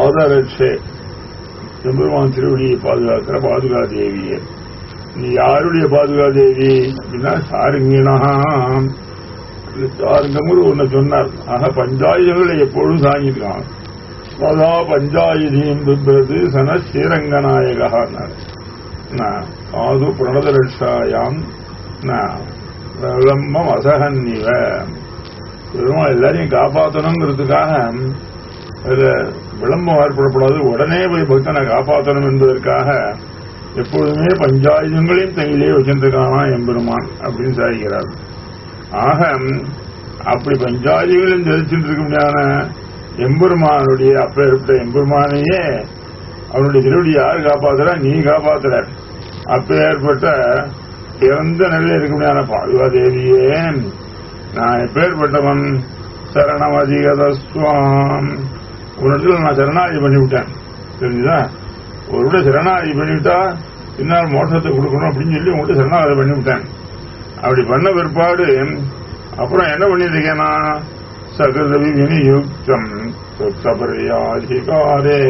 பாதரட்சே எம்பெருமான் திருவடியை பாதுகாக்கிற பாதுகா தேவியே நீ யாருடைய பாதுகா தேவி அப்படின்னா சாருங்கினா சாருங்கமுரு ஒன்னு சொன்னார் ஆக பஞ்சாயுதங்களை எப்பொழுதும் சாங்கிருக்கான் சதா பஞ்சாயுதியும் பிப்ரது சன ஸ்ரீரங்கநாயகான்னார் காது பிரணதரட்சாயாம் விளம்பம் அசகன்னிவ பெருமாள் எல்லாரையும் காப்பாற்றணுங்கிறதுக்காக அதுல விளம்பம் ஏற்படக்கூடாது உடனே போய் பக்தனை காப்பாற்றணும் என்பதற்காக எப்பொழுதுமே பஞ்சாயுதங்களையும் கையிலே வச்சிருக்கானா எம்பெருமான் அப்படின்னு சாதிக்கிறார் ஆக அப்படி பஞ்சாயுதங்களையும் தெரிச்சுட்டு இருக்க முடியாத எம்பெருமானுடைய அப்பேற்பட்ட எம்பெருமானையே அவனுடைய திருவடி யார் காப்பாத்துறா நீ காப்பாத்துற அப்பேற்பட்ட இறந்த நிலையில் இருக்க முடியாத பாதுகா தேவியே நான் எப்பேற்பட்டவன் சரணமதிகதஸ்வாம் உன்னிடத்துல நான் சரணாதி பண்ணிவிட்டேன் தெரிஞ்சுதா ஒரு விட சரணாதி பண்ணிவிட்டா பின்னால் மோட்சத்தை கொடுக்கணும் அப்படின்னு சொல்லி உங்கள்கிட்ட சரணாதி பண்ணிவிட்டேன் அப்படி பண்ண பிற்பாடு அப்புறம் என்ன பண்ணிட்டு இருக்கேன் நான் சகதவி வினியுக்தம் சொத்தபரியாதிகாரே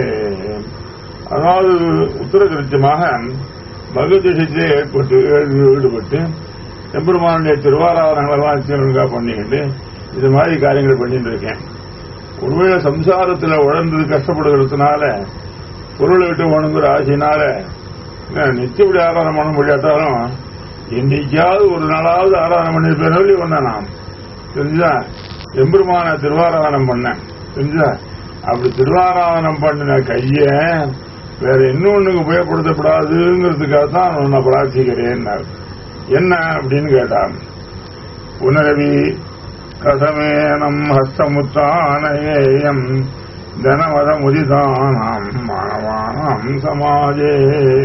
அதாவது உத்தரகிருத்தியமாக பகவத்கீதையிலே ஏற்பட்டு ஈடுபட்டு எம்பெருமானுடைய திருவாராதனங்களெல்லாம் ஒழுங்கா பண்ணிக்கிட்டு இது மாதிரி காரியங்களை பண்ணிட்டு இருக்கேன் ஒருவேளை சம்சாரத்துல உழந்து கஷ்டப்படுகிறதுனால பொருளை விட்டு வேணுங்கிற ஆசையினால நித்தியப்படி ஆராதனை பண்ண முடியாட்டாலும் என்னைக்காவது ஒரு நாளாவது ஆராதனை பண்ணிருப்பேன் சொல்லி வந்தேன் நான் தெரிஞ்சா எம்பெருமான திருவாராதனம் பண்ணேன் தெரிஞ்சா அப்படி திருவாராதனம் பண்ணின கைய வேற இன்னொன்னுக்கு உபயோகப்படுத்தப்படாதுங்கிறதுக்காக தான் உன்னை பிரார்த்திக்கிறேன் என்ன அப்படின்னு கேட்டான் புனரவி கதமேனம் ஹஸ்தமுத்தானேயம் தனவத முதிதானாம் மாணவானாம் சமாஜே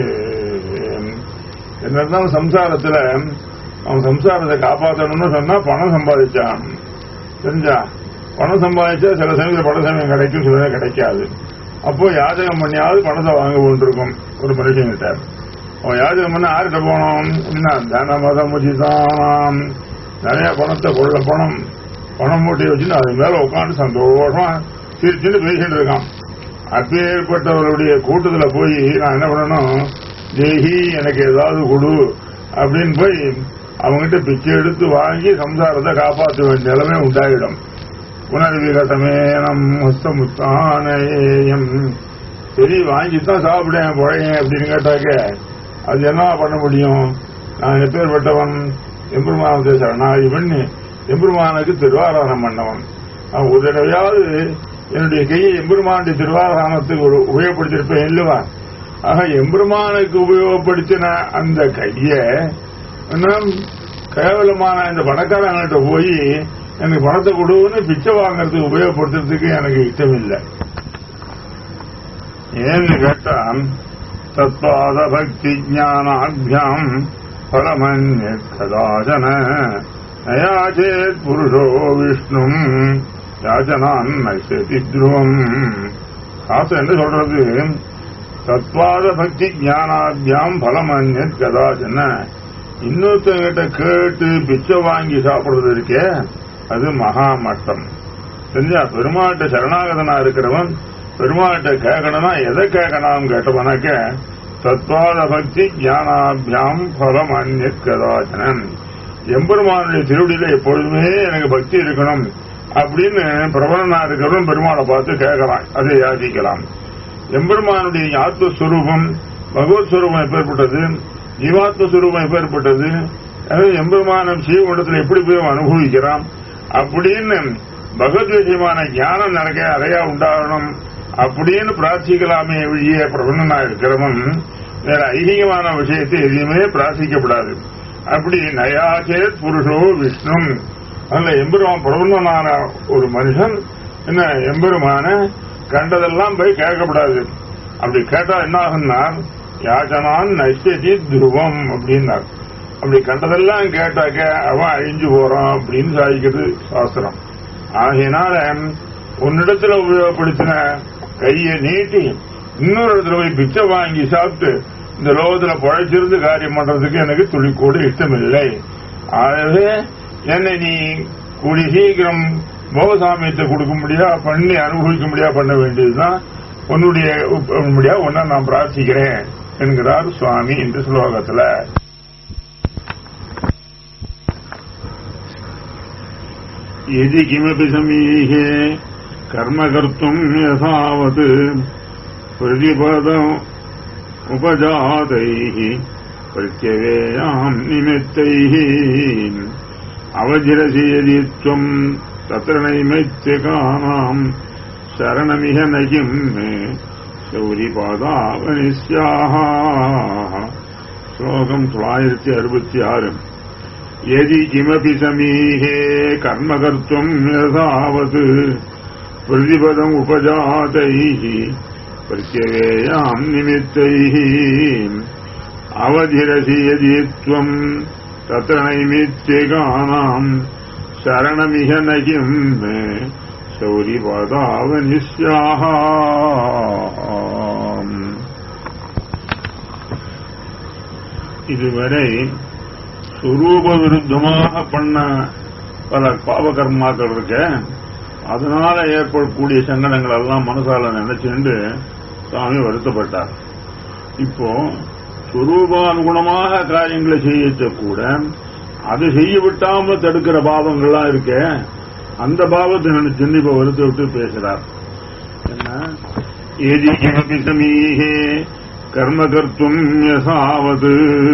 என்னதான் சம்சாரத்துல அவன் சம்சாரத்தை காப்பாற்றணும்னு சொன்னா பணம் சம்பாதிச்சான் தெரிஞ்சா பணம் சம்பாதிச்சா சில சமயத்தில் பண சமயம் கிடைக்கும் சில சமயம் கிடைக்காது அப்போ யாஜகம் பண்ணியாவது பணத்தை வாங்க கொண்டிருக்கும் ஒரு மனுஷங்கிட்ட அவன் யாஜகம் பண்ண யார்கிட்ட போனோம் அப்படின்னா தனமத முதிதானாம் நிறைய பணத்தை கொள்ள பணம் பணம் மூட்டையை வச்சுட்டு அது மேல உட்காந்து சந்தோஷமா சிரிச்சுட்டு பேசிட்டு இருக்கான் அப்பேற்பட்டவருடைய கூட்டத்துல போய் நான் என்ன பண்ணணும் தேகி எனக்கு ஏதாவது கொடு அப்படின்னு போய் அவங்ககிட்ட பிச்சை எடுத்து வாங்கி சம்சாரத்தை காப்பாற்ற வேண்டிய நிலைமை உண்டாயிடும் புனர்விகசமேனம் ஹஸ்தமுத்தானேயம் சரி வாங்கித்தான் சாப்பிடேன் பழையன் அப்படின்னு கேட்டாக்க அது என்ன பண்ண முடியும் நான் எப்பேற்பட்டவன் எம்பெருமானத்தை சரணாகி பண்ணி எம்பெருமானுக்கு திருவாராதனம் பண்ணவன் நான் ஒரு தடவையாவது என்னுடைய கையை எம்பெருமானுடைய திருவாராதனத்துக்கு ஒரு உபயோகப்படுத்திருப்பேன் இல்லவா ஆக எம்பெருமானுக்கு உபயோகப்படுத்தின அந்த கைய இன்னும் கேவலமான இந்த பணக்காரங்கள்ட்ட போய் எனக்கு பணத்தை கொடுன்னு பிச்சை வாங்கறதுக்கு உபயோகப்படுத்துறதுக்கு எனக்கு இஷ்டம் இல்லை ஏன்னு கேட்டா தத்பாத பக்தி ஜானாபியாம் பரமன்ய கதாச்சன நயாச்சேத் புருஷோ விஷ்ணும் யாச்சனான் நைசதி துருவம் காசு என்ன சொல்றது தத்வாத பக்தி ஜானாபியாம் பலமன்ய கதாச்சன இன்னொருத்தங்கிட்ட கேட்டு பிச்சை வாங்கி சாப்பிடுறது இருக்கே அது மகா மட்டம் தெரிஞ்சா பெருமாட்ட சரணாகதனா இருக்கிறவன் பெருமாட்ட கேட்கணும்னா எதை கேட்கணும் கேட்டவனாக்க தத்வாத பக்தி ஞானாபியாம் பலம் அந்நிய கதாச்சனன் எம்பெருமானுடைய திருவடியில எப்பொழுதுமே எனக்கு பக்தி இருக்கணும் அப்படின்னு பிரபலனா இருக்கிறவன் பெருமாளை பார்த்து கேட்கலாம் அதை யாசிக்கலாம் எம்பெருமானுடைய ஆத்மஸ்வரூபம் பகவத் ஸ்வரூபம் எப்பேற்பட்டது ஜீவாத்மஸ்வரூபம் எப்பேற்பட்டது அதாவது எம்பெருமானம் சீவகுண்டத்தில் எப்படி போய் அனுபவிக்கிறான் அப்படின்னு பகவத் விஷயமான ஞானம் நடக்க அறையா உண்டாகணும் அப்படின்னு பிரார்த்திக்கலாமே வழிய பிரபலனா இருக்கிறவன் வேற ஐதீகமான விஷயத்தை எதையுமே பிரார்த்திக்கப்படாது அப்படி நயாச்சேத் புருஷோ விஷ்ணு அதுல எம்பெருமான் பிரபலனான ஒரு மனுஷன் என்ன எம்பெருமான கண்டதெல்லாம் போய் கேட்கக்கூடாது அப்படி கேட்டா என்ன ஆகும்னா யாச்சனான் நஷ்டதி துருவம் அப்படின்னார் அப்படி கண்டதெல்லாம் கேட்டாக்க அவன் அழிஞ்சு போறான் அப்படின்னு சாதிக்கிறது சாஸ்திரம் ஆகையினால உன்னிடத்துல உபயோகப்படுத்தின கையை நீட்டி இன்னொரு இடத்துல போய் பிச்சை வாங்கி சாப்பிட்டு இந்த லோகத்துல பழைச்சிருந்து காரியம் பண்றதுக்கு எனக்கு துளி கூட இஷ்டமில்லை ஆகவே என்னை நீ கூடி சீக்கிரம் போகசாமியத்தை கொடுக்க முடியா பண்ணி அனுபவிக்க முடியா பண்ண வேண்டியதுதான் உன்னுடைய உன்னுடைய உன்னை நான் பிரார்த்திக்கிறேன் என்கிறார் சுவாமி இந்த ஸ்லோகத்துல यदि किमपि समीहे कर्म कर्तुम् यथावत् प्रतिपदम् उपजातैः प्रत्यवेयाम् निमित्तैः अवजिरसि यदि त्वम् तत्र नैमित्तिकानाम् शरणमिह न किम् मे शौरिपादावनिस्याः श्लोकम् தொள்ளாயிரத்தி அறுபத்தி ஆறு यदि किमपि समीहे कर्म कर्तुम् यथावत् प्रतिपदम् उपजातैः प्रत्यवेयाम् निमित्तैः अवधिरसि यदि त्वम् तत्र नैमित्तिकानाम् शरणमिह न किम् मे शौरिपदावनिस्याः இதுவரை சுரூப விருத்தமாக பண்ண பல பாவகர்மாக்கள் இருக்க அதனால ஏற்படக்கூடிய சங்கடங்கள் எல்லாம் மனசால நினைச்சுண்டு சுவாமி வருத்தப்பட்டார் இப்போ சுரூபானுகுணமாக காரியங்களை செய்யச்ச கூட அது செய்ய விட்டாம தடுக்கிற பாவங்கள்லாம் இருக்க அந்த பாவத்தை நினைச்சு இப்ப வருத்த விட்டு பேசுறார் என்ன ஏதி கிமபி சமீகே கர்ம கர்த்தும் யசாவது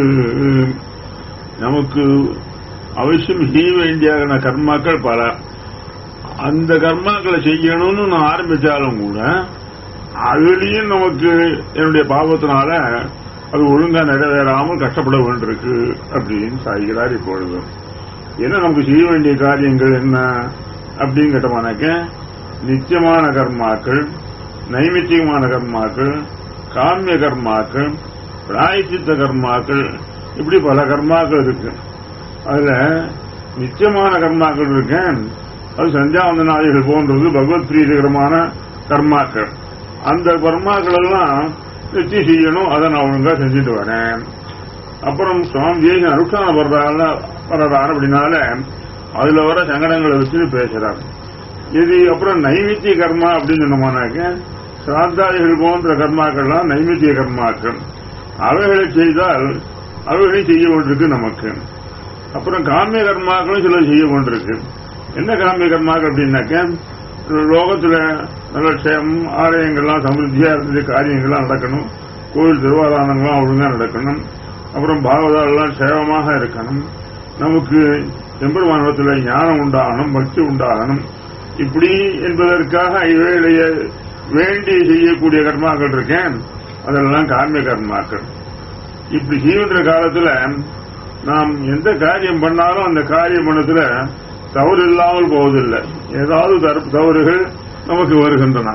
நமக்கு அவசியம் செய்ய வேண்டிய கர்மாக்கள் பல அந்த கர்மாக்களை செய்யணும்னு நான் ஆரம்பிச்சாலும் கூட அதுலயும் நமக்கு என்னுடைய பாவத்தினால அது ஒழுங்கா நிறைவேறாமல் கஷ்டப்பட வேண்டியிருக்கு அப்படின்னு சாய்கிறார் இப்பொழுது என்ன நமக்கு செய்ய வேண்டிய காரியங்கள் என்ன அப்படின்னு கேட்டோம்னாக்க நித்தியமான கர்மாக்கள் நைமித்தியமான கர்மாக்கள் காமிய கர்மாக்கள் பிராயச்சித்த கர்மாக்கள் இப்படி பல கர்மாக்கள் இருக்கு அதுல நிச்சயமான கர்மாக்கள் இருக்கு அது சந்தியாவந்தனாதிகள் போன்றது பகவத் பிரீதிகரமான கர்மாக்கள் அந்த கர்மாக்கள் எல்லாம் நிச்சயம் செய்யணும் அதை நான் ஒழுங்கா செஞ்சுட்டு வரேன் அப்புறம் சுவாமி தேசம் அனுஷ்டானம் வர்றதால வர்றதான அப்படின்னால அதுல வர சங்கடங்களை வச்சு பேசுறாங்க இது அப்புறம் நைமித்திய கர்மா அப்படின்னு சொன்னோம்னாக்க சிராத்தாதிகள் போன்ற கர்மாக்கள்லாம் நைமித்திய கர்மாக்கள் அவைகளை செய்தால் அவைகளை செய்ய கொண்டிருக்கு நமக்கு அப்புறம் காமிய கர்மாக்களும் சில செய்ய கொண்டிருக்கு என்ன காமிய கர்மாக்கள் அப்படின்னாக்க லோகத்துல நல்ல க்ஷேமம் ஆலயங்கள்லாம் சமிருத்தியா இருந்தது காரியங்கள்லாம் நடக்கணும் கோவில் திருவாதானங்கள்லாம் ஒழுங்கா நடக்கணும் அப்புறம் பாகவதாலாம் சேவமாக இருக்கணும் நமக்கு எம்பெருமானத்தில் ஞானம் உண்டாகணும் பக்தி உண்டாகணும் இப்படி என்பதற்காக இவைகளைய வேண்டி செய்யக்கூடிய கர்மாக்கள் இருக்கேன் அதெல்லாம் காமிய கர்மாக்கள் இப்படி செய்கின்ற காலத்துல நாம் எந்த காரியம் பண்ணாலும் அந்த காரியம் பண்ணத்துல தவறு இல்லாமல் போவதில்லை ஏதாவது தர- தவறுகள் நமக்கு வருகின்றன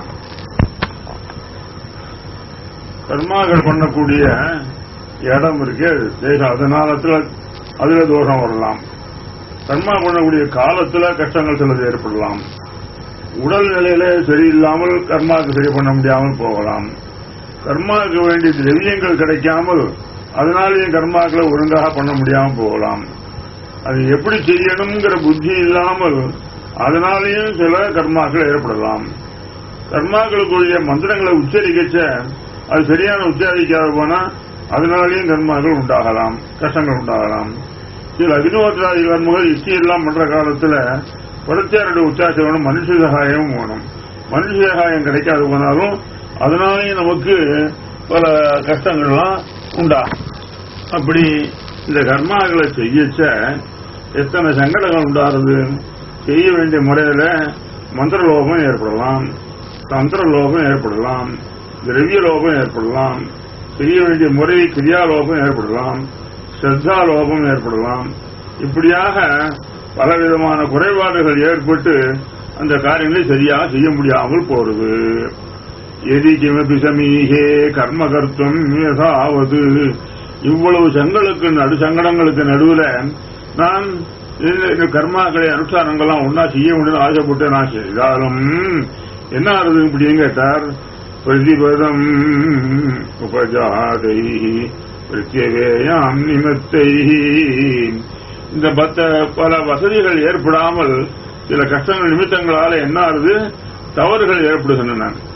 கர்மாக்கள் பண்ணக்கூடிய இடம் இருக்கு தேசம் அதனால அதுல தோஷம் வரலாம் கர்மா பண்ணக்கூடிய காலத்துல கஷ்டங்கள் சிலது ஏற்படலாம் உடல் நிலையில சரியில்லாமல் கர்மாவுக்கு சரி பண்ண முடியாமல் போகலாம் கர்மாவுக்கு வேண்டிய திரவியங்கள் கிடைக்காமல் அதனாலேயும் கர்மாக்களை ஒழுங்காக பண்ண முடியாமல் போகலாம் அது எப்படி செய்யணுங்கிற புத்தி இல்லாமல் அதனாலேயும் சில கர்மாக்கள் ஏற்படலாம் கர்மாக்களுக்குரிய மந்திரங்களை உச்சரிக்கச்ச அது சரியான உச்சரிக்காத போனா அதனாலேயும் கர்மாக்கள் உண்டாகலாம் கஷ்டங்கள் உண்டாகலாம் சில அக்னிஹோத்திராதி கர்மங்கள் இஷ்டி எல்லாம் பண்ற காலத்துல படுத்தியாருடைய உச்சாசம் வேணும் மனுஷ சகாயம் வேணும் மனுஷ சகாயம் கிடைக்காது போனாலும் அதனாலேயும் நமக்கு பல கஷ்டங்கள்லாம் உண்டாகும் அப்படி இந்த கர்மாக்களை செய்யச்ச எத்தனை சங்கடங்கள் உண்டாருது செய்ய வேண்டிய முறையில மந்திர லோபம் ஏற்படலாம் தந்திர லோபம் ஏற்படலாம் திரவிய லோபம் ஏற்படலாம் செய்ய வேண்டிய முறை கிரியா லோபம் ஏற்படலாம் ஸ்ரத்தா லோபம் ஏற்படலாம் இப்படியாக பலவிதமான குறைபாடுகள் ஏற்பட்டு அந்த காரியங்களை சரியாக செய்ய முடியாமல் போறது எதி கிமபி சமீகே கர்ம கர்த்தம் யதாவது இவ்வளவு சங்களுக்கு நடு சங்கடங்களுக்கு நடுவுல நான் இந்த இந்த கர்மாக்களை அனுஷ்டானங்கள்லாம் ஒன்னா செய்ய முடியும் ஆசைப்பட்டு நான் செய்தாலும் என்ன ஆறுது இப்படின்னு கேட்டார் பிரதிபதம் உபஜாதை பிரத்யவேயாம் நிமித்தை இந்த பத்த பல வசதிகள் ஏற்படாமல் சில கஷ்டங்கள் நிமித்தங்களால என்ன ஆறுது தவறுகள் ஏற்படுகின்றன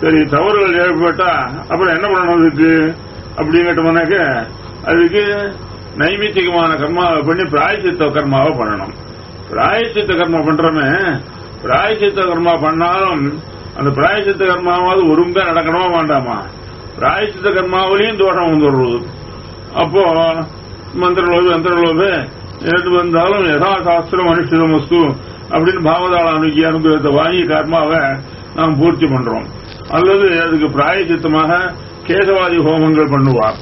சரி தவறுகள் ஏற்பட்டா அப்புறம் என்ன பண்ணணும் அதுக்கு அப்படின்னு கேட்டோம்னாக்க அதுக்கு நைமித்திகமான கர்மாவை பண்ணி பிராயசித்த கர்மாவை பண்ணணும் பிராயசித்த கர்மா பண்றோமே பிராயசித்த கர்மா பண்ணாலும் அந்த பிராயசித்த கர்மாவாவது ஒருங்கா நடக்கணுமா வேண்டாமா பிராயசித்த கர்மாவிலையும் தோஷம் வந்துடுறது அப்போ மந்திரலோபு மந்திரலோபு எது வந்தாலும் யதாசாஸ்திரம் அனுஷ்டிதம் வஸ்து அப்படின்னு பாவதாள அணுகி அனுகிரகத்தை வாங்கி கர்மாவை நாம் பூர்த்தி பண்றோம் அல்லது அதுக்கு பிராயசித்தமாக கேசவாதி ஹோமங்கள் பண்ணுவார்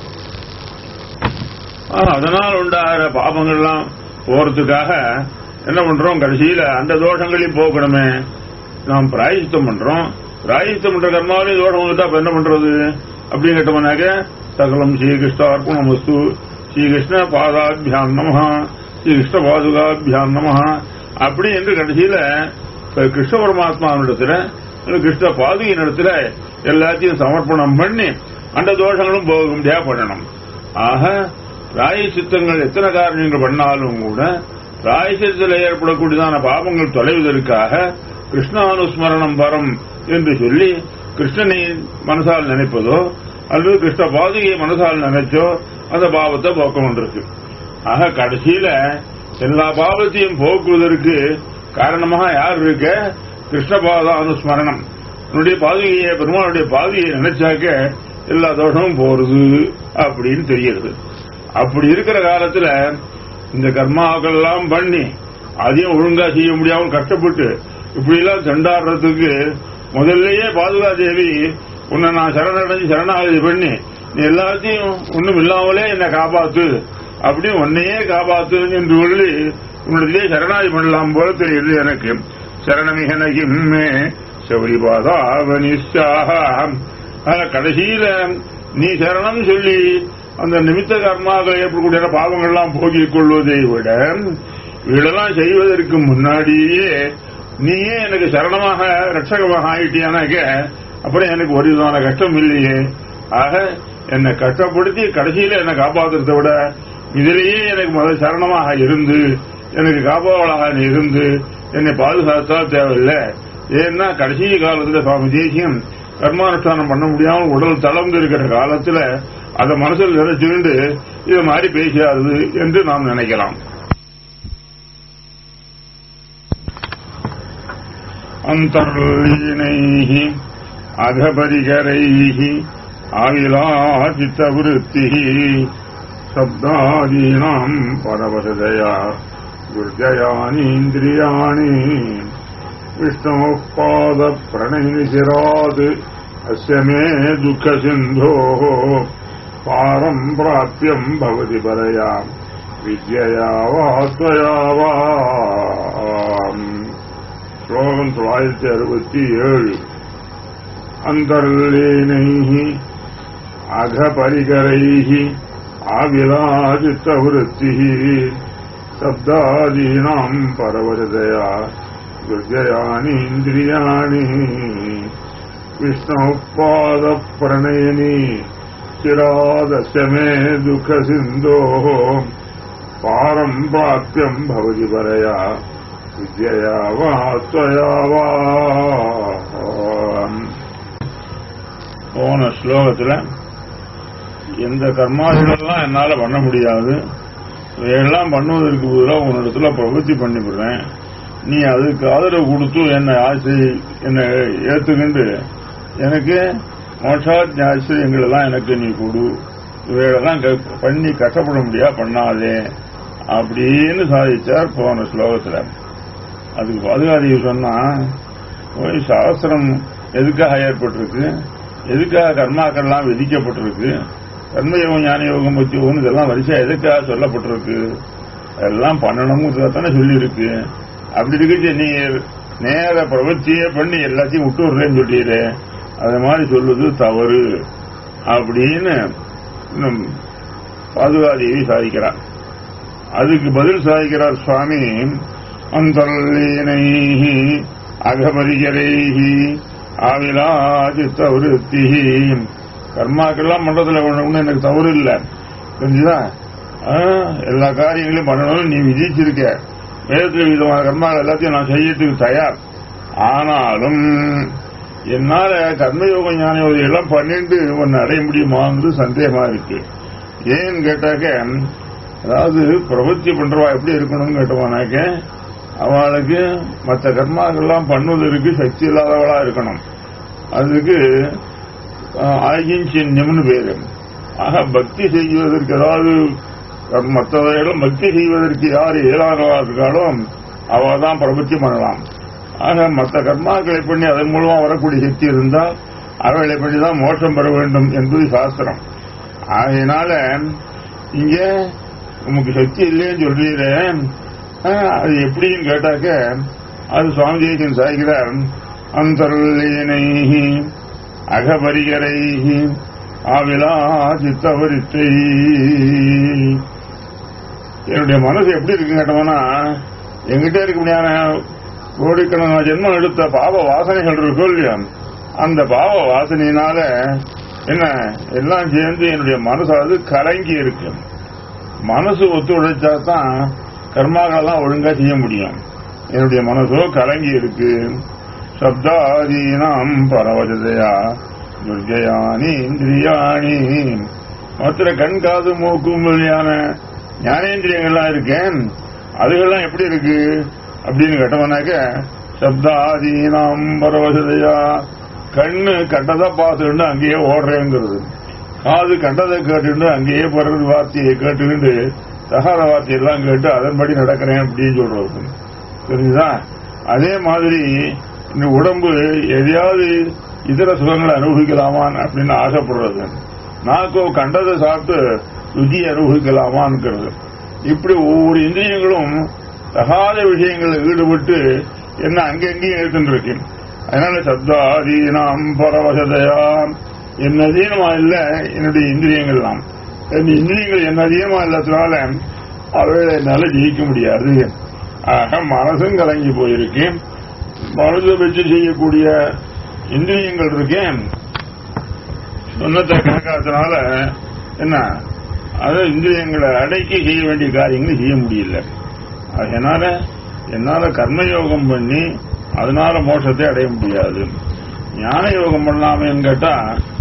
ஆனா, அதனால் உண்டாகிற பாபங்கள்லாம் போறதுக்காக என்ன பண்றோம் கடைசியில அந்த தோஷங்களையும் போக்கணுமே நாம் பிராயசித்தம் பண்றோம் பிராயசித்தம் பண்ற கர்மாவிலையும் தோஷம் வந்துட்டா அப்ப என்ன பண்றது அப்படின்னு கேட்டோம்னாக்க சகலம் ஸ்ரீகிருஷ்ண அர்ப்பணம் வஸ்து ஸ்ரீகிருஷ்ண பாதாபியாம் நம ஸ்ரீகிருஷ்ண பாதுகாபியாம் நம அப்படி என்று கடைசியில இப்ப கிருஷ்ண பரமாத்மாவினிடத்துல இல்ல கிருஷ்ண பாதுகையின் இடத்துல எல்லாத்தையும் சமர்ப்பணம் பண்ணி அந்த தோஷங்களும் போக முடியா பண்ணணும் ஆக பிராயசித்தங்கள் எத்தனை காரணங்கள் பண்ணாலும் கூட பிராயசித்தத்தில் ஏற்படக்கூடியதான பாவங்கள் தொலைவதற்காக கிருஷ்ணானுஸ்மரணம் வரம் என்று சொல்லி கிருஷ்ணனை மனசால் நினைப்பதோ அல்லது கிருஷ்ண பாதுகையை மனசால் நினைச்சோ அந்த பாவத்தை போக்க கொண்டிருக்கு ஆக கடைசியில எல்லா பாவத்தையும் போக்குவதற்கு காரணமாக யார் இருக்க கிருஷ்ணபாத அனுஸ்மரணம் உன்னுடைய பாதுகையை பெருமாளுடைய பாதுகையை நினைச்சாக்க எல்லா தோஷமும் போறது அப்படின்னு தெரியுது அப்படி இருக்கிற காலத்துல இந்த கர்மாக்கள் எல்லாம் பண்ணி அதையும் ஒழுங்கா செய்ய முடியாமல் கஷ்டப்பட்டு இப்படி எல்லாம் செண்டாடுறதுக்கு முதல்லயே பாதுகா தேவி உன்னை நான் சரணடைஞ்சு சரணாகதி பண்ணி நீ எல்லாத்தையும் ஒண்ணும் இல்லாமலே என்னை காப்பாத்து அப்படி உன்னையே காப்பாத்து என்று சொல்லி உன்னிடத்திலே சரணாதி பண்ணலாம் போல தெரியுது எனக்கு சரணமிகனகிம்மே சௌரிபாதாவனிஷாம் கடைசியில நீ சரணம் சொல்லி அந்த நிமித்த கர்மாக்கள் ஏற்படக்கூடிய பாவங்கள்லாம் போக்கிக் கொள்வதை விட இதெல்லாம் செய்வதற்கு முன்னாடியே நீயே எனக்கு சரணமாக ரட்சகமாக ஆயிட்டியானாக்க அப்புறம் எனக்கு ஒரு விதமான கஷ்டம் இல்லையே ஆக என்னை கஷ்டப்படுத்தி கடைசியில என்னை காப்பாத்துறதை விட இதிலேயே எனக்கு முதல் சரணமாக இருந்து எனக்கு காப்பாவளாக நீ இருந்து என்னை பாதுகாத்தா தேவையில்லை ஏன்னா கடைசி காலத்துல சுவாமி தேசியம் கர்மானுஷ்டானம் பண்ண முடியாமல் உடல் தளர்ந்து இருக்கிற காலத்துல அதை மனசில் நினைச்சுண்டு இது மாதிரி பேசியாது என்று நாம் நினைக்கலாம் அந்தர்லீனைः अघपरिकरैः आविलाचितवृत्तिः शब्दादीनाम् परवशदया दुर्जयानीन्द्रियाणि विष्णोः पादप्रणयनिशिरात् अस्य मे दुःखसिन्धोः पारम् प्राप्यम् भवति परया विद्यया वा त्वया वा ஸ்லோகம் தொள்ளாயிரத்தி அறுபத்தி ஏழு அந்தர்லீனைः अघपरिकरैः आविलाचित्तवृत्तिः शब्दादीनाम् परवशतया दुर्जयानीन्द्रियाणि विष्णोः पादप्रणयनि चिरादस्य मे दुःखसिन्धोः पारम् प्राप्यम् भवति परया வித்யா வா त्वया வா போன ஸ்லோகத்துல எந்த கர்மாதிகளெல்லாம் என்னால பண்ண முடியாது இதையெல்லாம் பண்ணுவதற்கு பதிலாக உன்னிடத்துல பிரவൃத்தி பண்ணிவிடுறேன் நீ அதுக்கு ஆதரவு கொடுத்து என்னை ஆசை என்னை ஏத்துக்கிண்டு எனக்கு மோட்சாத் ஆச்சரியங்கள் எல்லாம் எனக்கு நீ கொடு இவையெல்லாம் க- பண்ணி கஷ்டப்பட முடியா பண்ணாதே அப்படின்னு சாதிச்சார் போன ஸ்லோகத்துல அதுக்கு பாதுகாதி சொன்னா போய் சாஸ்திரம் எதுக்காக ஏற்பட்டிருக்கு எதுக்காக கர்மாக்கள்லாம் விதிக்கப்பட்டிருக்கு கர்மயோகம் ஞான யோகம் பத்தி யோகம் இதெல்லாம் வரிசையா எதுக்காக சொல்லப்பட்டிருக்கு அதெல்லாம் பண்ணணுங்கிறத தானே சொல்லியிருக்கு அப்படி இருக்கு நீ நேர பிரவர்த்தியே பண்ணி எல்லாத்தையும் விட்டு விடுறேன்னு சொல்லிடுற அது மாதிரி சொல்லுது தவறு அப்படின்னு இன்னும் பாதுகாதேவி சாதிக்கிறார் அதுக்கு பதில் சாதிக்கிறார் சுவாமி அந்தர்லீனை அகபரிகரைஹி ஆவிலாதித்த விருத்தி கர்மாக்கெல்லாம் பண்றதுல ஒண்ணு எனக்கு தவறு இல்லை புரிஞ்சுதா ஆ, எல்லா காரியங்களையும் பண்ணணும்னு நீ விதிச்சிருக்க வேதத்தில் விதமான கர்மாக்கள் எல்லாத்தையும் நான் செய்யறதுக்கு தயார் ஆனாலும் என்னால கர்மயோக ஞான யோகம் எல்லாம் பண்ணிட்டு ஒன்னு அடைய முடியுமாங்கிறது சந்தேகமா இருக்கு ஏன்னு கேட்டாக்க அதாவது பிரபத்தி பண்றவா எப்படி இருக்கணும்னு கேட்டவானாக்க அவளுக்கு மற்ற கர்மாக்கள்லாம் பண்ணுவதற்கு சக்தி இல்லாதவளா இருக்கணும் அதுக்கு ஆகிஞ்சன்யம்னு பேரு ஆக பக்தி செய்வதற்கு ஏதாவது மற்றவர்களும் பக்தி செய்வதற்கு யார் இயலாதவா இருக்காளோ அவ தான் பிரபத்தி பண்ணலாம் ஆக மற்ற கர்மாக்களை பண்ணி அதன் மூலமா வரக்கூடிய சக்தி இருந்தால் அவைகளை பண்ணி தான் மோட்சம் பெற வேண்டும் என்பது சாஸ்திரம் ஆகையினால இங்க உமக்கு சக்தி இல்லைன்னு சொல்றீங்களே அது எப்படின்னு கேட்டாக்க அது சுவாமி தேசியன் சாய்கிறார் அந்தர்லீனை அகபரிகரை ஆவிலா சித்தவரித்தை என்னுடைய மனசு எப்படி இருக்கு கேட்டோம்னா எங்கிட்ட இருக்க முடியாத கோடிக்கணக்கான ஜென்மம் எடுத்த பாவ வாசனைகள் இருக்கோ இல்லையா அந்த பாவ வாசனையினால என்ன எல்லாம் சேர்ந்து என்னுடைய மனசாவது கலங்கி இருக்கு மனசு ஒத்துழைச்சா தான் கர்மாக்கள்லாம் ஒழுங்கா செய்ய முடியும் என்னுடைய மனசோ கலங்கி இருக்கு சப்தாதீனம் பரவஜதையா துர்ஜயானி இந்திரியாணி மற்ற கண் காது மூக்கு முதலியான ஞானேந்திரியங்கள்லாம் இருக்கேன் அதுகள்லாம் எப்படி இருக்கு அப்படின்னு கேட்டவனாக்க சப்தாதீனம் பரவசதையா கண்ணு கண்டதை பார்த்துட்டு அங்கேயே ஓடுறேங்கிறது காது கண்டதை கேட்டுட்டு அங்கேயே பிறகு வார்த்தையை கேட்டுக்கிட்டு தகாத வார்த்தையெல்லாம் கேட்டு அதன்படி நடக்கிறேன் அப்படின்னு சொல்றது தெரிஞ்சுதா அதே மாதிரி இந்த உடம்பு எதையாவது இதர சுகங்களை அனுபவிக்கலாமான் அப்படின்னு ஆசைப்படுறது நாக்கோ கண்டதை சாப்பிட்டு ருச்சி அனுபவிக்கலாமான்ங்கிறது இப்படி ஒவ்வொரு இந்திரியங்களும் தகாத விஷயங்களில் ஈடுபட்டு என்ன அங்கங்கேயும் எடுத்துட்டு இருக்கு அதனால சப்தாதீனாம் பரவசதையாம் என்ன அதீனமா இல்ல என்னுடைய இந்திரியங்கள்லாம் என் இந்திரியங்கள் என்ன அதிகமா இல்லாததுனால அவைகளை என்னால ஜெயிக்க முடியாது ஆக மனசும் கலங்கி போயிருக்கேன் மனதை வச்சு செய்யக்கூடிய இந்திரியங்கள் இருக்கேன் சொன்னத்தை கணக்காதனால என்ன அது இந்திரியங்களை அடக்கி செய்ய வேண்டிய காரியங்களை செய்ய முடியல அதனால என்னால கர்மயோகம் பண்ணி அதனால மோட்சத்தை அடைய முடியாது ஞான யோகம் பண்ணலாமேன்னு கேட்டா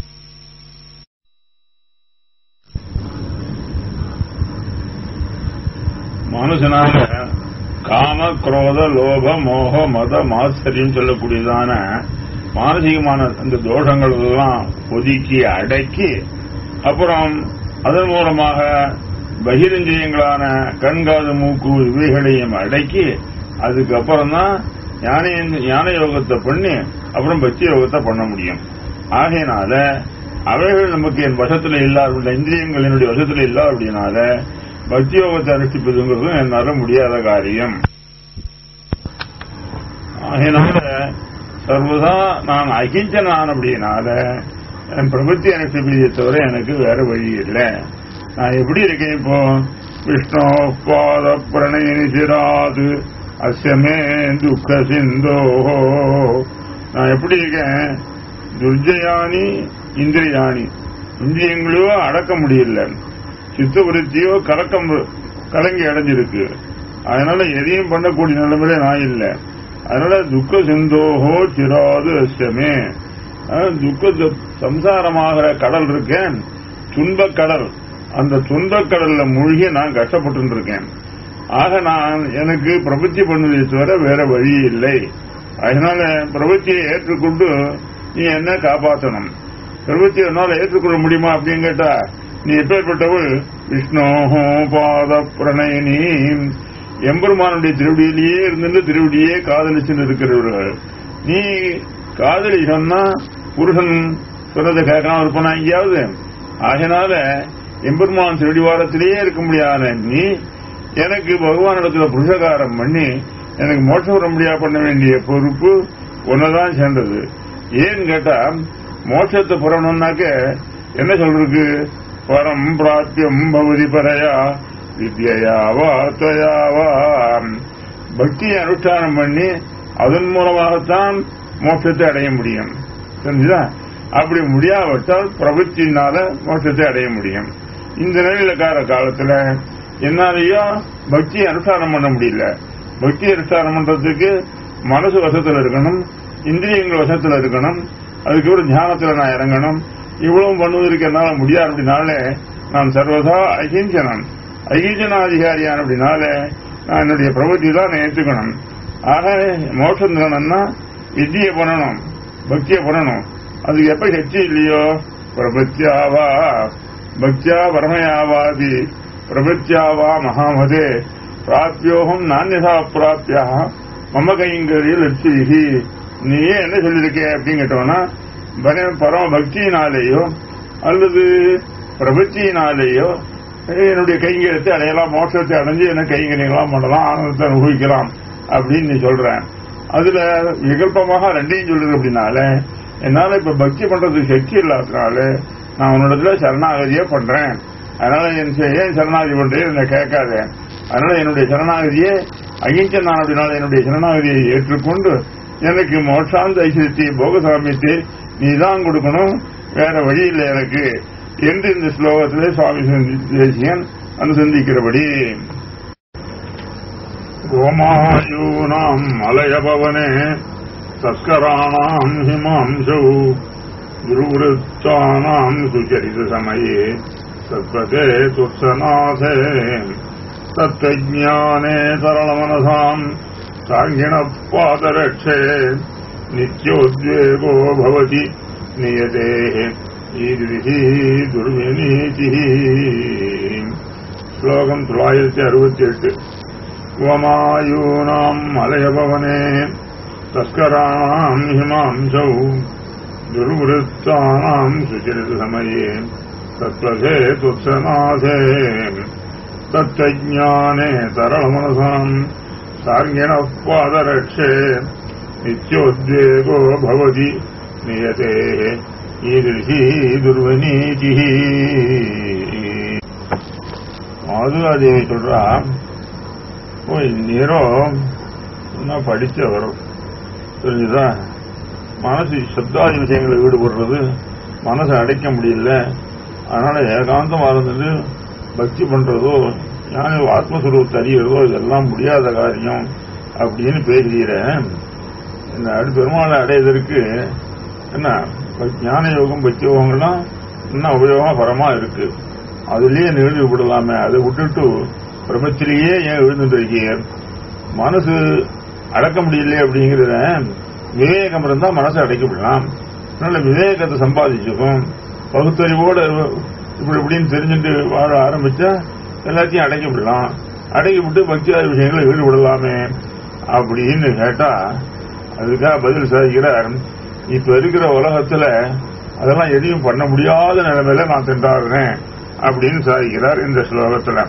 மனுஷனால காம குரோத லோப மோக மத மாசரின்னு சொல்லக்கூடியதான மானசீகமான அந்த தோஷங்கள் எல்லாம் ஒதுக்கி அடக்கி அப்புறம் அதன் மூலமாக பகிரஞ்சயங்களான கண்காது மூக்கு இவைகளையும் அடக்கி அதுக்கப்புறம் தான் ஞான ஞான யோகத்தை பண்ணி அப்புறம் பக்தி யோகத்தை பண்ண முடியும் ஆகையினால அவைகள் நமக்கு என் வசத்துல இல்லாத இந்திரியங்கள் என்னுடைய வசத்துல இல்லா அப்படின்னால பக்தி யோகத்தை அனுஷ்டிப்பதுங்கிறதும் என்னால முடியாத காரியம் ஆகையினால சர்வதா நான் அகிஞ்சனான் அப்படின்னால என் பிரபத்தி அனுஷ்டிப்பதை தவிர எனக்கு வேற வழி இல்லை நான் எப்படி இருக்கேன் இப்போ விஷ்ணு பாத பிரணயினி சிராது அஸ்யமே துக்க சிந்தோ நான் எப்படி இருக்கேன் துர்ஜயானி இந்திரியாணி இந்திரியங்களையோ அடக்க முடியல சித்தவருத்தியோ கலக்கம் கலங்கி அடைஞ்சிருக்கு அதனால எதையும் பண்ணக்கூடிய நிலைமையில நான் இல்லை அதனால துக்க சிந்தோஹோ சிராது அஸ்யமே துக்க சம்சாரமாகிற கடல் இருக்கேன் துன்பக் கடல் அந்த துன்பக் கடல்ல மூழ்கி நான் கஷ்டப்பட்டு இருக்கேன் ஆக நான் எனக்கு பிரபத்தி பண்ணுவதை தவிர வேற வழி இல்லை அதனால பிரபத்தியை ஏற்றுக்கொண்டு நீ என்ன காப்பாற்றணும் பிரபத்தி என்னால் ஏற்றுக்கொள்ள முடியுமா அப்படின்னு கேட்டா நீ எப்பேற்பட்டவள் விஷ்ணோஹோ பாத பிரணயினி எம்பெருமானுடைய திருவடியிலேயே இருந்துட்டு திருவடியே காதலிச்சுன்னு இருக்கிறவர்கள் நீ காதலி சொன்னா புருஷன் சொல்றதை கேட்காம இருப்பானா எங்கேயாவது ஆகினால எம்பெருமான் திருடிவாரத்திலேயே இருக்க முடியாத நீ எனக்கு பகவானிடத்துல புருஷகாரம் பண்ணி எனக்கு மோட்சம் வர முடியா பண்ண வேண்டிய பொறுப்பு ஒன்னதான் சேர்ந்தது ஏன்னு கேட்டா மோட்சத்தை புறணும்னாக்க என்ன சொல்றது பரம் பிராத்தியம் பகுதி பரையா வித்யாவா துவயாவா பக்தியை அனுஷ்டானம் பண்ணி அதன் மூலமாகத்தான் மோட்சத்தை அடைய முடியும் தெரிஞ்சுதா அப்படி முடியாவிட்டால் பிரபத்தினால மோட்சத்தை அடைய முடியும் இந்த நிலையில கார காலத்துல என்னாலேயோ பக்தி அனுஷ்டானம் பண்ண முடியல பக்தி அனுஷ்டானம் பண்றதுக்கு மனசு வசத்துல இருக்கணும் இந்திரியங்கள் வசத்துல இருக்கணும் அதுக்கப்புறம் தியானத்துல நான் இறங்கணும் இவ்வளவும் பண்ணுவதற்கு என்னால முடியாது அப்படின்னாலே நான் சர்வதா அகிஞ்சனன் அகிஞ்சனாதிகாரியான் அப்படின்னாலே நான் என்னுடைய பிரபத்தி தான் ஏற்றுக்கணும் ஆக மோட்சம் தரணும்னா வித்தியை பண்ணணும் பக்தியை பண்ணணும் அதுக்கு எப்ப சக்தி இல்லையோ பிரபத்தியாவா பக்தியா பரமயாவாதி பிரபத்தியாவா மகாமதே பிராப்யோகம் நானியதா பிராப்தியா மம கைங்கரியில் லட்சிகி நீயே என்ன சொல்லியிருக்க அப்படின்னு கேட்டோம்னா பர- பரம பக்தியினாலேயோ அல்லது பிரபத்தியினாலேயோ என்னுடைய கைங்கரியத்தை அடையலாம் மோட்சத்தை அடைஞ்சு என்ன கைங்கரியங்களாம் பண்ணலாம் ஆனந்தத்தை அனுபவிக்கலாம் அப்படின்னு நீ சொல்றேன் அதுல விகல்பமாக ரெண்டையும் சொல்லுது அப்படின்னால என்னால இப்ப பக்தி பண்றதுக்கு சக்தி இல்லாததுனால நான் உன்னிடத்துல சரணாகதியே பண்றேன் அதனால என் செ- ஏன் சரணாகதி பண்றேன் என்னை கேட்காத அதனால என்னுடைய சரணாகதியே அகிஞ்ச நான் அப்படினால என்னுடைய சரணாகதியை ஏற்றுக்கொண்டு எனக்கு மோட்சாந்த ஐஸ்வரியத்தை போகசாமியத்தை நீ தான் கொடுக்கணும் வேற வழி இல்லை எனக்கு என்று இந்த ஸ்லோகத்திலே சுவாமி தேசியன் அனுசந்திக்கிறபடி கோமாயூனாம் மலயபவனே தஸ்கராணாம் ஹிமாம்சௌ குருவருத்தானாம் சுச்சரித சமயே சத்பதே துத்சநாதே தத்வஜானே சரளமனசாம் சாங்கிண பாதரட்சே நித்யோத்வேகோ பவதி நியதே ஈதிரிஹி துர்விநீதிः ஸ்லோகம் தொள்ளாயிரத்தி அறுபத்தி எட்டு உமாயூனாம் மலயபவனே தஸ்கராணாம் ஹிமாம்சௌ துர்வருத்தானாம் சுச்சரித சமயே தத்வசே துத்சநாதே தத்தஜானே சரளமனசாம் சார்ங்கிண பாதரட்சே நித்யோத்வேகோ பவதி நியதே ஈதிருஷி துர்வநீதி மாதுகாதேவி சொல்றா ஓ நீரோ நான் படித்தவர் தெரிஞ்சுதா மனசு சப்தாதி விஷயங்களை ஈடுபடுறது மனசை அடைக்க முடியல அதனால ஏகாந்தமா இருந்தது பக்தி பண்றதோ ஞான ஆத்மஸ்வரூபத்தை அறியறதோ இதெல்லாம் முடியாத காரியம் அப்படின்னு பேசுகிறேன் இந்த அடி பெருமாளை அடையதற்கு என்ன பக்- ஞான யோகம் பக்தி யோகங்கள்லாம் இன்னும் உபயோகமா பரமா இருக்கு அதுலயே நிகழ்வு விடலாமே அதை விட்டுட்டு பிரபத்திலேயே ஏன் எழுந்துட்டு இருக்கீங்க மனசு அடக்க முடியலையே அப்படிங்கிறத விவேகம் இருந்தா மனசை அடைக்க விடலாம் அதனால விவேகத்தை சம்பாதிச்சுக்கும் பகுத்தறிவோட இப்படி இப்படின்னு தெரிஞ்சுட்டு வாழ ஆரம்பிச்சா எல்லாத்தையும் அடக்கி விடலாம் அடக்கி விட்டு பக்தியாத விஷயங்களை ஈடுபடலாமே அப்படின்னு கேட்டா அதுக்காக பதில் சாதிக்கிறார் இப்ப இருக்கிற உலகத்துல அதெல்லாம் எதையும் பண்ண முடியாத நிலைமையில நான் திண்டாடுறேன் அப்படின்னு சாதிக்கிறார் இந்த ஸ்லோகத்துல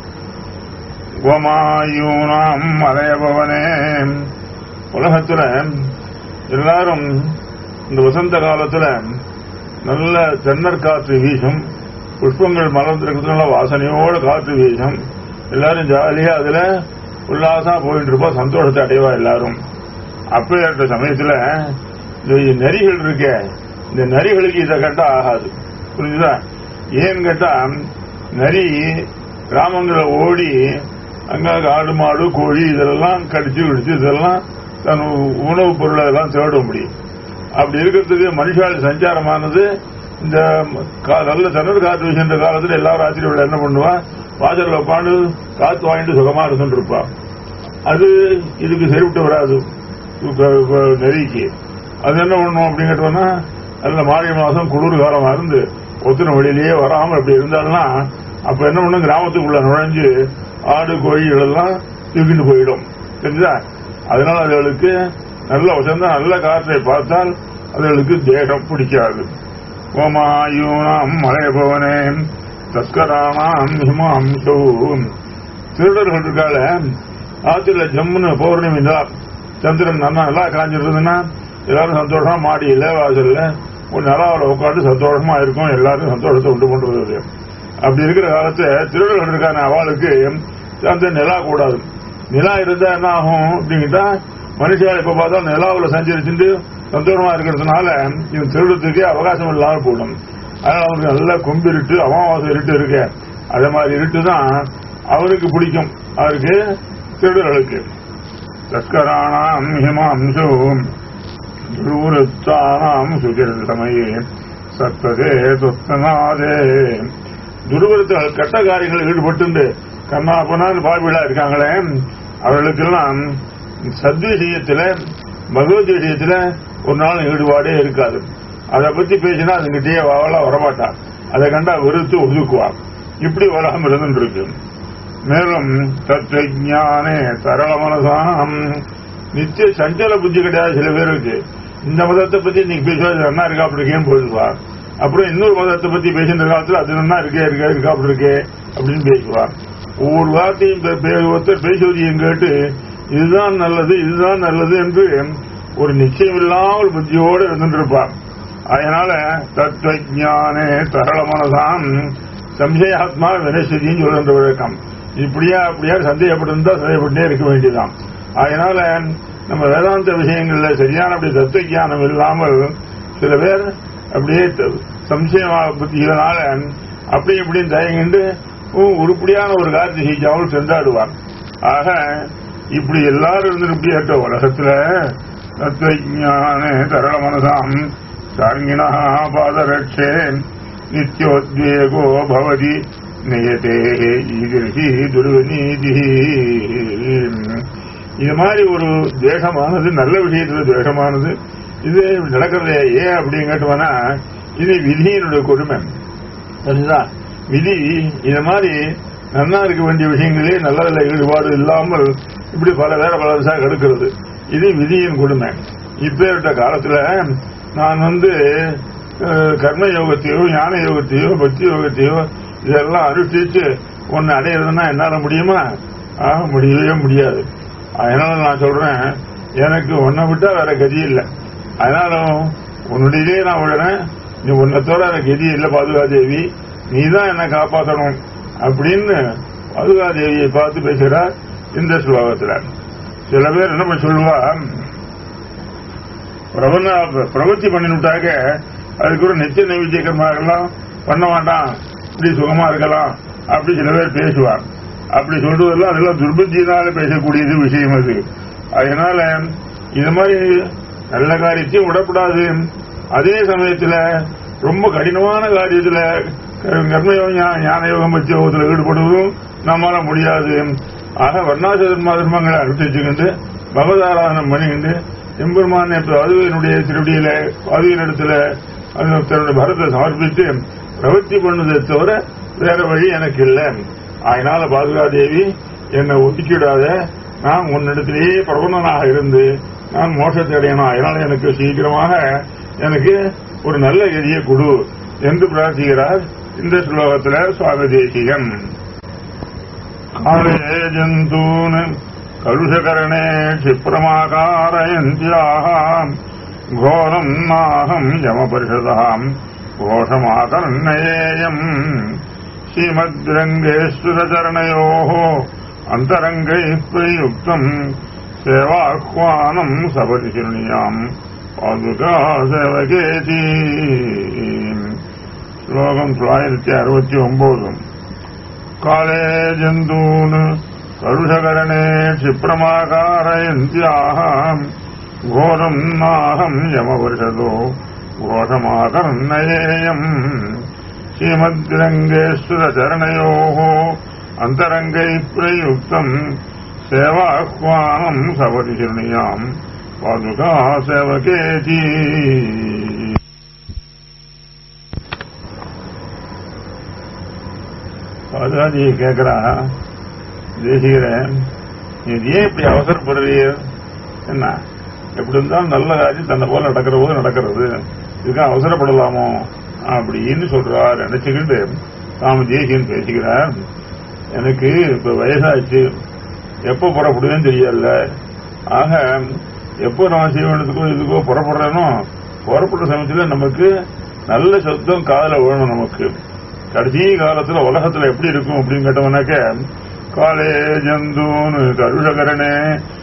கோமாயூனாம் மலையபவனே உலகத்துல எல்லாரும் இந்த வசந்த காலத்துல நல்ல தென்னர் காற்று வீசும் புஷ்பங்கள் மலர்ந்திருக்கிறதுனால வாசனையோட காற்று வீசும் எல்லாரும் ஜாலியா அதுல உல்லாசமா போயிட்டு இருப்பா சந்தோஷத்தை அடைவா எல்லாரும் அப்பேற்பட்ட சமயத்துல இந்த நரிகள் இருக்க இந்த நரிகளுக்கு இதை கேட்டா ஆகாது புரிஞ்சுதா ஏன்னு கேட்டா நரி கிராமங்களை ஓடி அங்க ஆடு மாடு கோழி இதெல்லாம் கடிச்சு கிடிச்சு இதெல்லாம் தன் உணவுப் பொருளை எல்லாம் தேட முடியும் அப்படி இருக்கிறதுக்கு மனுஷால் சஞ்சாரமானது இந்த கா- நல்ல தண்ணீர் காத்து வீசுகின்ற காலத்துல எல்லாரும் ஆச்சரியம் என்ன பண்ணுவா வாசல்ல உட்காந்து காத்து வாங்கிட்டு சுகமா இருந்துட்டு இருப்பா அது இதுக்கு சரிவிட்டு வராது இப்ப- இப்ப நெறிக்கு அது என்ன பண்ணும் அப்படின்னு கேட்டோம்னா நல்ல மார்கழி மாசம் குளிர் காலமா இருந்து ஒத்துன வழியிலேயே வராம அப்படி இருந்தாலும்னா அப்ப என்ன பண்ணும் கிராமத்துக்குள்ள நுழைஞ்சு ஆடு கோழிகள் எல்லாம் தூக்கிட்டு போயிடும் தெரிஞ்சா அதனால அதுகளுக்கு நல்ல வசந்த நல்ல காற்றை பார்த்தால் அதுகளுக்கு தேகம் பிடிக்காது ஓமாயூனாம் மலையபவனே தஸ்கரானாம் ஹிமாம்சோ திருடர்கள் இருக்கால ஆத்துல ஜம்முன்னு பௌர்ணமி தான் சந்திரன் நல்லா நல்லா காஞ்சிருந்ததுன்னா எல்லாரும் சந்தோஷமா மாடியில வாசல்ல ஒரு நிலாவில் உட்காந்து சந்தோஷமா இருக்கும் எல்லாரும் சந்தோஷத்தை உண்டு பண்றது அப்படி இருக்கிற காலத்துல திருடர்கள் இருக்கான அவளுக்கு அந்த நிலா கூடாது நிலா இருந்தா என்ன ஆகும் அப்படிங்கிட்டா மனுஷால் இப்ப பார்த்தா நிலாவுல சஞ்சரிச்சுட்டு சந்தோஷமா இருக்கிறதுனால இவன் திருடத்துக்கே அவகாசம் இல்லாம போடும் அதனால அவனுக்கு நல்ல கொம்பு இருட்டு அமாவாசை இருட்டு இருக்கு அதே மாதிரி இருட்டு தான் அவருக்கு பிடிக்கும் அவருக்கு திருடர்களுக்கு தஸ்கராணாம் ஹிமாம்சு துருவருத்தானாம் சுகிரத சமயே சத்ததே துத்தனாதே துருவருத்தால் கெட்ட காரியங்களில் ஈடுபட்டு கண்ணா பொண்ணான்னு பாபிலா இருக்காங்களே அவர்களுக்கெல்லாம் சத்விஷயத்துல பகவத் விஷயத்துல ஒரு நாள் ஈடுபாடே இருக்காது அதை பத்தி பேசினா அதுங்கிட்டே வாவலா வரமாட்டா அதை கண்டா வெறுத்து ஒதுக்குவா இப்படி வராம இருந்துருக்கு மேலும் தத்துவஞானே சரள மனசாம் நித்திய சஞ்சல புத்தி கிடையாது சில பேருக்கு இந்த மதத்தை பத்தி நீங்க பேசுவது நல்லா இருக்கா அப்படி இருக்கேன்னு போயிடுவா அப்புறம் இன்னொரு மதத்தை பத்தி பேசின காலத்துல அது நல்லா இருக்கே இருக்கா இருக்கா அப்படி இருக்கே அப்படின்னு பேசுவா ஒவ்வொரு வார்த்தையும் பே- பே- ஒருத்தர் பேசுவதையும் கேட்டு இதுதான் நல்லது இதுதான் நல்லது என்று ஒரு நிச்சயம் இல்லாமல் புத்தியோடு இருந்துருப்பார் அதனால தத்துவஞானே சரள மனசாம் சம்சயாத்மா வினசதின்னு சொல்கின்ற வழக்கம் இப்படியா அப்படியா சந்தேகப்பட்டிருந்தா சந்தேகப்பட்டே இருக்க வேண்டியதுதான் அதனால நம்ம வேதாந்த விஷயங்கள்ல சரியான அப்படி தத்துவ ஞானம் இல்லாமல் சில பேர் அப்படியே த- சம்சயமா புத்தியினால அப்படி இப்படின்னு தயங்கிண்டு உம், உருப்படியான ஒரு காரியத்தை செய்யாமல் சென்றாடுவார் ஆக இப்படி எல்லாரும் இருந்திருப்படியாட்ட உலகத்துல தத்துவஞான தரள மனசாம் சாங்கினா பாதரட்சே நித்யோத்வேகோ பவதி நியதே ஈதிருஷி துருவநீதி இது மாதிரி ஒரு தேகமானது நல்ல விஷயத்துல தேகமானது இது நடக்கிறது ஏன் அப்படின்னு கேட்டோம்னா இது விதியினுடைய கொடுமை சரிதா விதி இது மாதிரி நன்னா இருக்க வேண்டிய விஷயங்களே நல்லதில் ஈடுபாடு இல்லாமல் இப்படி பல வேற பல வருஷம் கெடுக்கிறது இது விதியின் கொடுமை இப்பேற்பட்ட காலத்துல நான் வந்து அஹ், கர்ம யோகத்தையோ ஞான யோகத்தையோ பக்தி யோகத்தையோ இதெல்லாம் அனுஷ்டிச்சு ஒன்னு அடையிறதுன்னா என்னால முடியுமா ஆக முடியவே முடியாது அதனால நான் சொல்றேன் எனக்கு உன்னை விட்டா வேற கதி இல்லை அதனால உன்னுடையதே நான் விடுறேன் நீ உன்னை தவிர எனக்கு கதி இல்லை பாதுகாதேவி நீ தான் என்னை காப்பாற்றணும் அப்படின்னு பாதுகாதேவியை பார்த்து பேசுகிறார் இந்த ஸ்லோகத்துல சில பேர் என்ன பண்ண சொல்லுவா பிரபந்த பிரவர்த்தி பண்ணிவிட்டாக்க அதுக்கு ஒரு நித்திய நைவேத்தியகரமாகலாம் பண்ண வேண்டாம் இப்படி சுகமா இருக்கலாம் அப்படி சில பேர் பேசுவார் அப்படி சொல்றதெல்லாம் அதெல்லாம் துர்புத்தியினால பேசக்கூடியது விஷயம் அது அதனால இது மாதிரி நல்ல காரியத்தையும் விடக்கூடாது அதே சமயத்துல ரொம்ப கடினமான காரியத்துல கர்மயோகம் ஞா- ஞான யோகம் பற்றி யோகத்தில் ஈடுபடுவதும் நம்மால முடியாது ஆக வர்ணாசிரம தர்மங்களை அனுஷ்டிச்சுக்கிண்டு பகவதாராதனம் பண்ணிக்கிண்டு எம்பெருமான அதுவினுடைய திருடியில அதுவினிடத்துல அது தன்னுடைய பரத்தை சமர்ப்பித்து பிரவர்த்தி பண்ணுவதை தவிர வேற வழி எனக்கு இல்லை அதனால பாதுகாதேவி என்னை ஒதுக்கிடாத நான் உன்னிடத்திலேயே பிரபந்தனாக இருந்து நான் மோட்சத்தை அடையணும் அதனால எனக்கு சீக்கிரமாக எனக்கு ஒரு நல்ல கதியை கொடு என்று பிரார்த்திக்கிறார் இந்த ஸ்லோகத்தில் சுவாமி தேசிகன் காலே ஜந்தூன் கலுஷகரணே क्षिप्रमाकारयन्त्याः घोरम् नाहम् यमपरिषदाम् घोषमाकर्णयेयम् श्रीमद्रङ्गेश्वरचरणयोः अन्तरङ्गैः प्रयुक्तम् सेवाह्वानम् सपदि शृणुयाम् पादुका सेवकेति श्लोकम् தொள்ளாயிரத்தி அறுபத்தி ஒன்பது काले जन्तून् कलुषकरणे क्षिप्रमाकारयन्त्याः घोरम् नाहम् यमवर्षतो घोषमाकर्णयेयम् श्रीमद्रङ्गेश्वरचरणयोः अन्तरङ्गैः प्रयुक्तम् सेवाह्वानम् सपदि शृणुयाम् पादुका सेवकेति பாதுகாஜி கேட்கிறா தேசிகிறேன் நீ ஏன் இப்படி அவசரப்படுறீ என்ன எப்படி இருந்தாலும் நல்ல காரியம் தன்னை போல நடக்கிற போது நடக்கிறது இதுக்காக அவசரப்படலாமோ அப்படின்னு சொல்றா நினைச்சுக்கிட்டு தாம தேசியன் பேசுகிறார் எனக்கு இப்ப வயசாச்சு எப்போ புறப்படுவேன்னு தெரியல ஆக எப்போ நான் செய்வனத்துக்கோ இதுக்கோ புறப்படுறேனோ புறப்படுற சமயத்துல நமக்கு நல்ல சத்தம் காதல வேணும் நமக்கு கடைசி காலத்துல உலகத்துல எப்படி இருக்கும் அப்படின்னு கேட்டவனாக்க காலே ஜந்தூன் கருஷகரணே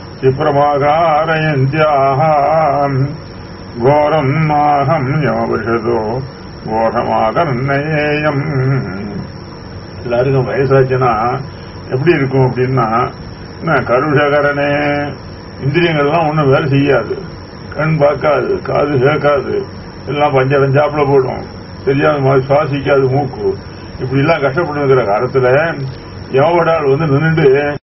சிப்ரமாகாரயந்தியாம் கோரம் மாகம் யமபரிஷதோ கோரமாக நிர்ணயம் எல்லாருக்கும் வயசாச்சுன்னா எப்படி இருக்கும் அப்படின்னா என்ன கருஷகரணே இந்திரியங்கள்லாம் ஒன்றும் வேலை செய்யாது கண் பார்க்காது காது கேட்காது எல்லாம் பஞ்ச பஞ்சாப்புல போடும் தெரியாத மாதிரி சுவாசிக்காது மூக்கு இப்படி எல்லாம் கஷ்டப்பட்டு இருக்கிற காலத்துல யமபடால் வந்து நின்றுட்டு